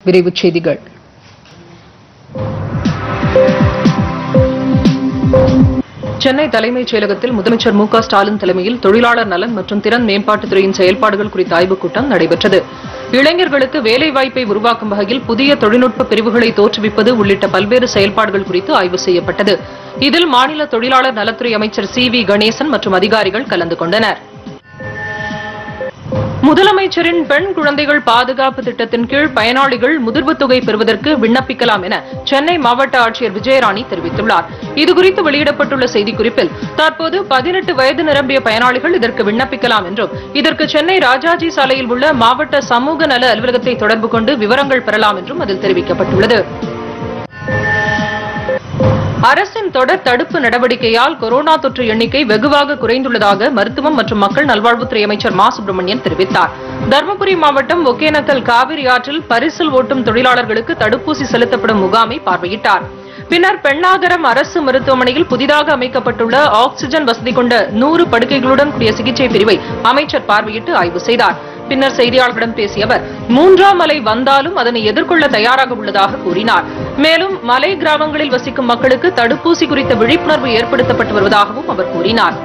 விரைவுச் செய்திகள் சென்னை தலைமைச் செயலகத்தில் முதலமைச்சர் மு க ஸ்டாலின் தலைமையில் தொழிலாளர் நலன் மற்றும் திறன் மேம்பாட்டுத் துறையின் செயல்பாடுகள் குறித்த ஆய்வுக் கூட்டம் நடைபெற்றது இளைஞர்களுக்கு வேலைவாய்ப்பை உருவாக்கும் வகையில் புதிய தொழில்நுட்ப பிரிவுகளை தோற்றுவிப்பது உள்ளிட்ட பல்வேறு செயல்பாடுகள் குறித்து ஆய்வு செய்யப்பட்டது இதில் மாநில தொழிலாளர் நலத்துறை அமைச்சர் சி வி கணேசன் மற்றும் அதிகாரிகள் கலந்து கொண்டனர் முதலமைச்சரின் பெண் குழந்தைகள் பாதுகாப்பு திட்டத்தின் கீழ் பயனாளிகள் முதிர்வுத் தொகை பெறுவதற்கு விண்ணப்பிக்கலாம் என சென்னை மாவட்ட ஆட்சியர் விஜயராணி தெரிவித்துள்ளார் இதுகுறித்து வெளியிடப்பட்டுள்ள செய்திக்குறிப்பில் தற்போது பதினெட்டு வயது நிரம்பிய பயனாளிகள் இதற்கு விண்ணப்பிக்கலாம் என்றும் இதற்கு சென்னை ராஜாஜி சாலையில் உள்ள மாவட்ட சமூக நல அலுவலகத்தை தொடர்பு கொண்டு விவரங்கள் பெறலாம் என்றும் அதில் தெரிவிக்கப்பட்டுள்ளது அரசின் தொடர் தடுப்பு நடவடிக்கையால் கொரோனா தொற்று எண்ணிக்கை வெகுவாக குறைந்துள்ளதாக மருத்துவம் மற்றும் மக்கள் நல்வாழ்வுத்துறை அமைச்சர் மா சுப்பிரமணியன் தெரிவித்தார் தருமபுரி மாவட்டம் ஒகேனக்கல் காவிரி ஆற்றில் பரிசல் ஓட்டும் தொழிலாளர்களுக்கு தடுப்பூசி செலுத்தப்படும் முகாமை பார்வையிட்டார் பின்னர் பெண்ணாகரம் அரசு மருத்துவமனையில் புதிதாக அமைக்கப்பட்டுள்ள ஆக்ஸிஜன் வசதி கொண்ட நூறு படுக்கைகளுடன் கூடிய சிகிச்சை பிரிவை அமைச்சர் பார்வையிட்டு ஆய்வு செய்தார் பின்னர் செய்தியாளர்களிடம் பேசிய அவர் மூன்றாம் அலை வந்தாலும் அதனை எதிர்கொள்ள தயாராக உள்ளதாக கூறினார் மேலும் மலை கிராமங்களில் வசிக்கும் மக்களுக்கு தடுப்பூசி குறித்த விழிப்புணர்வு ஏற்படுத்தப்பட்டு வருவதாகவும் அவர் கூறினார்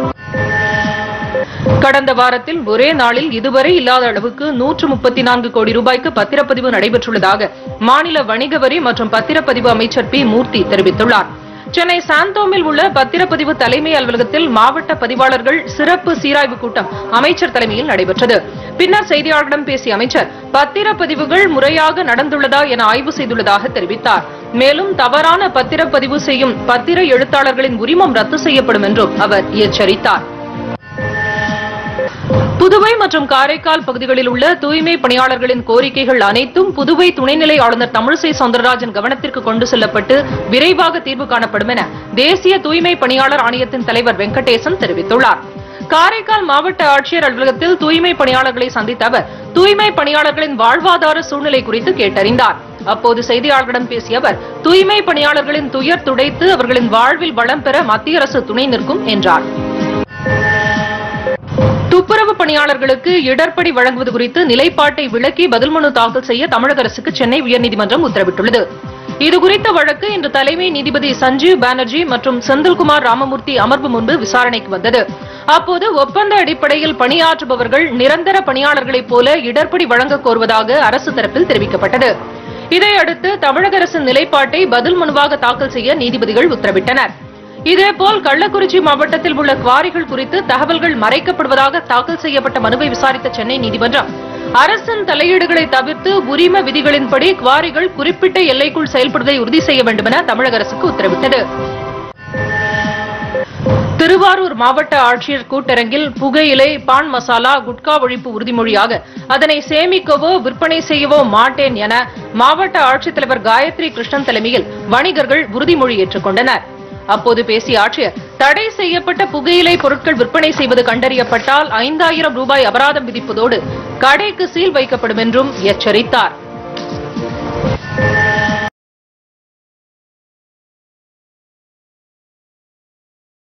கடந்த வாரத்தில் ஒரே நாளில் இதுவரை இல்லாத அளவுக்கு நூற்று முப்பத்தி நான்கு கோடி ரூபாய்க்கு பத்திரப்பதிவு நடைபெற்றுள்ளதாக மாநில வணிக வரி மற்றும் பத்திரப்பதிவு அமைச்சர் பி மூர்த்தி தெரிவித்துள்ளார் சென்னை சாந்தோமில் உள்ள பத்திரப்பதிவு தலைமை அலுவலகத்தில் மாவட்ட பதிவாளர்கள் சிறப்பு சீராய்வு கூட்டம் அமைச்சர் தலைமையில் நடைபெற்றது பின்னர் செய்தியாளர்களிடம் பேசிய அமைச்சர் பத்திரப்பதிவுகள் முறையாக நடந்துள்ளதா என ஆய்வு செய்துள்ளதாக தெரிவித்தார் மேலும் தவறான பத்திரப்பதிவு செய்யும் பத்திர எழுத்தாளர்களின் உரிமம் ரத்து செய்யப்படும் என்றும் அவர் எச்சரித்தார் புதுவை மற்றும் காரைக்கால் பகுதிகளில் உள்ள தூய்மை பணியாளர்களின் கோரிக்கைகள் அனைத்தும் புதுவை துணைநிலை ஆளுநர் தமிழிசை சவுந்தரராஜன் கவனத்திற்கு கொண்டு செல்லப்பட்டு விரைவாக தீர்வு காணப்படும் என தேசிய தூய்மை பணியாளர் ஆணையத்தின் தலைவர் வெங்கடேசன் தெரிவித்துள்ளார் காரைக்கால் மாவட்ட ஆட்சியர் அலுவலகத்தில் தூய்மை பணியாளர்களை சந்தித்த அவர் தூய்மை பணியாளர்களின் வாழ்வாதார சூழ்நிலை குறித்து கேட்டறிந்தார் அப்போது செய்தியாளர்களிடம் பேசிய அவர் தூய்மை பணியாளர்களின் துயர் துடைத்து அவர்களின் வாழ்வில் வளம் பெற மத்திய அரசு துணை நிற்கும் என்றார் துப்புரவு பணியாளர்களுக்கு இடர்படி வழங்குவது குறித்து நிலைப்பாட்டை விளக்கி பதில் மனு தாக்கல் செய்ய தமிழக அரசுக்கு சென்னை உயர்நீதிமன்றம் உத்தரவிட்டுள்ளது இதுகுறித்த வழக்கு இன்று தலைமை நீதிபதி சஞ்சீவ் பானர்ஜி மற்றும் செந்தில்குமார் ராமமூர்த்தி அமர்வு முன்பு விசாரணைக்கு வந்தது அப்போது ஒப்பந்த அடிப்படையில் பணியாற்றுபவர்கள் நிரந்தர பணியாளர்களைப் போல இடர்படி வழங்க கோருவதாக அரசு தரப்பில் தெரிவிக்கப்பட்டது இதையடுத்து தமிழக அரசின் நிலைப்பாட்டை பதில் மனுவாக தாக்கல் செய்ய நீதிபதிகள் உத்தரவிட்டனர் இதேபோல் கள்ளக்குறிச்சி மாவட்டத்தில் உள்ள குவாரிகள் குறித்து தகவல்கள் மறைக்கப்படுவதாக தாக்கல் செய்யப்பட்ட மனுவை விசாரித்த சென்னை நீதிமன்றம் அரசின் தலையீடுகளை தவிர்த்து உரிம விதிகளின்படி குவாரிகள் குறிப்பிட்ட எல்லைக்குள் செயல்படுவதை உறுதி செய்ய வேண்டும் என தமிழக அரசுக்கு உத்தரவிட்டது திருவாரூர் மாவட்ட ஆட்சியர் கூட்டரங்கில் புகையிலை பான் மசாலா குட்கா ஒழிப்பு உறுதிமொழியாக அதனை சேமிக்கவோ விற்பனை செய்யவோ மாட்டேன் என மாவட்ட ஆட்சித்தலைவர் காயத்ரி கிருஷ்ணன் தலைமையில் வணிகர்கள் உறுதிமொழி ஏற்றுக்கொண்டனர் அப்போது பேசிய ஆட்சியர் தடை செய்யப்பட்ட புகையிலை பொருட்கள் விற்பனை செய்வது கண்டறியப்பட்டால் ஐந்தாயிரம் ரூபாய் அபராதம் விதிப்பதோடு கடைக்கு சீல் வைக்கப்படும் என்றும் எச்சரித்தார்